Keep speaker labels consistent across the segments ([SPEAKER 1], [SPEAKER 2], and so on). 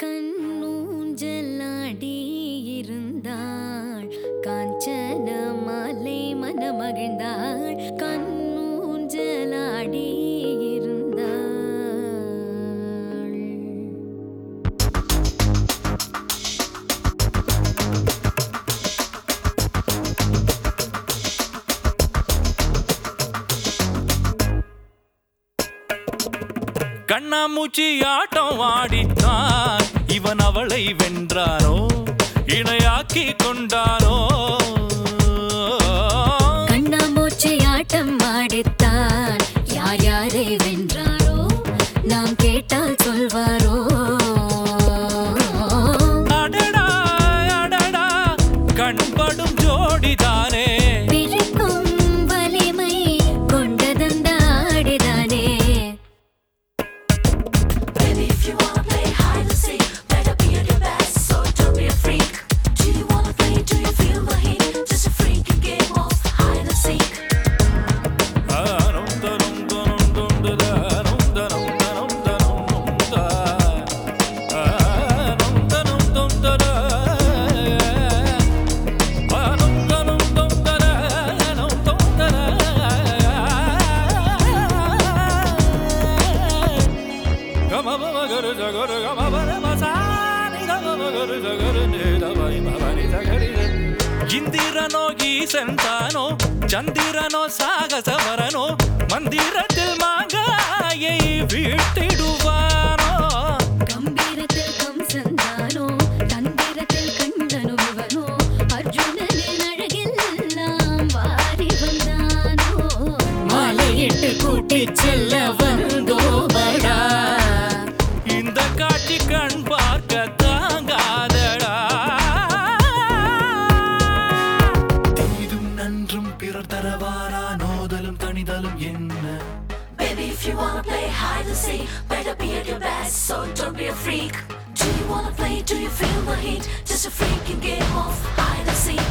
[SPEAKER 1] கண்ணூஞ்சலாடி இருந்தாள் காஞ்சன மாலை மனமகிழ்ந்தாள் கண்ணூஞ்சலாடி இருந்தாள்
[SPEAKER 2] கண்ணாமூச்சி ஆட்டம் ஆடித்தான் இவன் அவளை வென்றானோ இணையாக்கி கொண்டானோ
[SPEAKER 1] கண்ணாமூச்சி ஆட்டம் ஆடித்தான் யார் யாரை வென்றாரோ நாம் கேட்டால் சொல்வாரோ
[SPEAKER 2] அடடா அடடா கண்படும் ஜோடிதானே
[SPEAKER 1] பிரிக்கும் வலிமை கொண்டதந்த ஆடிதானே
[SPEAKER 3] Baby, if you wanna play hide and seek, better be at your best, so don't be a freak. Do you wanna play? Do you feel the heat? Just a freaking game of hide and seek.
[SPEAKER 2] ஆனம் தனம் தனம் தொண்டுதா, அனம் தனம் தனம் தனம் தொண்டா. Annum தனம் தொண்டதா. Annum தனம் தொண்டதா, அனம் தொண்டதா. கமபம கரு ஜகரு கமபர மசானி கமப கரு ஜகரு நேதவை மபனி ஜகரித. இந்திரனோ ஈசன் தானோ சந்திரனோ சாகசவரனோ மந்திரத்தில் மாங்காயை வீட்டிடுவானோ
[SPEAKER 1] கம்பீரத்தில் கம்சந்தானோ தந்திரத்தில் கண்டனு இவனோ அர்ஜுனனின் அழகெல்லாம் வாரி வந்தானோ மாலையிட்டு கூட்டிச் செல்ல வந்தோபடா
[SPEAKER 2] இந்த காட்சி கண் பார்க்க தாங்காதடா தீதும் நன்றும் பிறர் தரவாரா நோதலும் தனிதலும் என்ன
[SPEAKER 3] Baby, if you wanna play hide and seek, better be at your best, so don't be a freak. Do you wanna play? Do you feel the heat? Just a freaking game of hide and seek.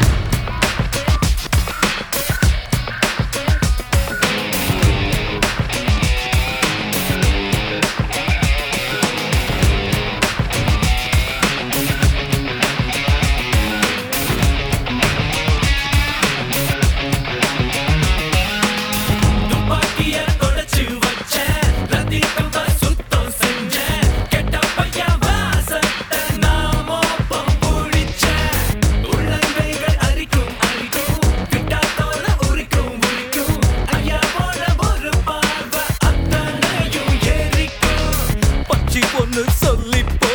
[SPEAKER 2] துப்பாக்கிய தொலைச்சு வச்சேன் ரத்திக்கம்ப சுத்தம் செஞ்சேன் கெட்ட பையன் வாசத்தை நான் மோப்பம் புடிச்சேன் உள்ளங்கைகள் அரிக்கும் அரிக்கும் கிட்டா தோல உரிக்கும் உரிக்கும் ஐயா போல ஒரு பார்வை அத்தனையும் ஏறிக்கும் பச்சி பொண்ணு சொல்லி